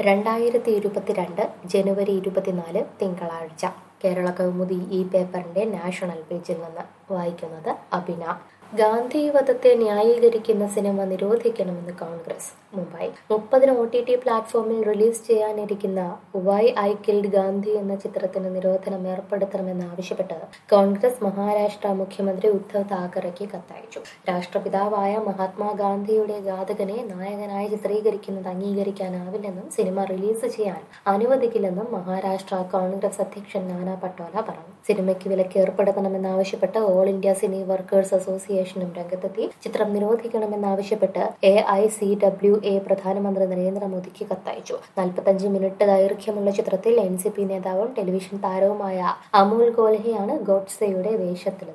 രണ്ടായിരത്തി ഇരുപത്തിരണ്ട് ജനുവരി ഇരുപത്തിനാല് തിങ്കളാഴ്ച കേരള കൗമുദി ഈ പേപ്പറിന്റെ നാഷണൽ പേജിൽ നിന്ന് വായിക്കുന്നത് അഭിന ഗാന്ധി വധത്തെ ന്യായീകരിക്കുന്ന സിനിമ നിരോധിക്കണമെന്ന് കോൺഗ്രസ് മുംബൈ മുപ്പതിന് ഒ ടി ടി പ്ലാറ്റ്ഫോമിൽ റിലീസ് ചെയ്യാനിരിക്കുന്ന വൈ ഐ കിൽഡ് ഗാന്ധി എന്ന ചിത്രത്തിന് നിരോധനം ഏർപ്പെടുത്തണമെന്നാവശ്യപ്പെട്ട് കോൺഗ്രസ് മഹാരാഷ്ട്ര മുഖ്യമന്ത്രി ഉദ്ധവ് താക്കറെക്ക് കത്തയച്ചു രാഷ്ട്രപിതാവായ മഹാത്മാഗാന്ധിയുടെ ഘാതകനെ നായകനായി ചിത്രീകരിക്കുന്നത് അംഗീകരിക്കാനാവില്ലെന്നും സിനിമ റിലീസ് ചെയ്യാൻ അനുവദിക്കില്ലെന്നും മഹാരാഷ്ട്ര കോൺഗ്രസ് അധ്യക്ഷൻ നാനാ പട്ടോല പറഞ്ഞു സിനിമയ്ക്ക് വിലക്ക് ഏർപ്പെടുത്തണമെന്നാവശ്യപ്പെട്ട് ഓൾ ഇന്ത്യ സിനി വർക്കേഴ്സ് അസോസിയേഷനും രംഗത്തെത്തി ചിത്രം നിരോധിക്കണമെന്നാവശ്യപ്പെട്ട് A I C W A പ്രധാനമന്ത്രി നരേന്ദ്രമോദിക്ക് കത്തയച്ചു നാൽപ്പത്തഞ്ച് മിനിറ്റ് ദൈർഘ്യമുള്ള ചിത്രത്തിൽ എൻ സി പി നേതാവും ടെലിവിഷൻ താരവുമായ അമോൽ ഗോൽഹയാണ് ഗോഡ്സെയുടെ വേഷത്തിലെത്തുന്നത്